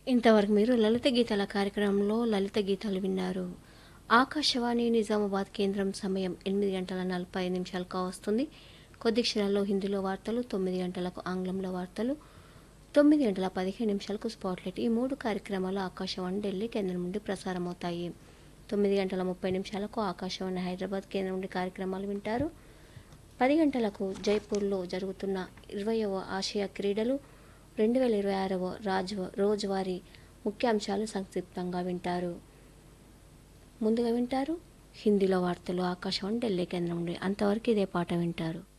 ఇంతవరకు మీరు లలిత గీతాల కార్యక్రమంలో లలిత గీతాలు విన్నారు ఆకాశవాణి నిజామాబాద్ కేంద్రం సమయం ఎనిమిది గంటల నలభై ఐదు నిమిషాలకు వస్తుంది కొద్ది క్షణాల్లో హిందీలో వార్తలు తొమ్మిది గంటలకు ఆంగ్లంలో వార్తలు తొమ్మిది గంటల పదిహేను నిమిషాలకు స్పాట్లైట్ ఈ మూడు కార్యక్రమాలు ఆకాశవాణి ఢిల్లీ కేంద్రం నుండి ప్రసారమవుతాయి తొమ్మిది గంటల ముప్పై నిమిషాలకు ఆకాశవాణి హైదరాబాద్ కేంద్రం నుండి కార్యక్రమాలు వింటారు పది గంటలకు జైపూర్లో జరుగుతున్న ఇరవయవ ఆసియా క్రీడలు రెండు వేల ఇరవై ఆరవ రాజు రోజువారీ ముఖ్యాంశాలు సంక్షిప్తంగా వింటారు ముందుగా వింటారు హిందీలో వార్తలు ఆకాశవాణి ఢిల్లీ కేంద్రం నుండి అంతవరకు ఇదే పాట వింటారు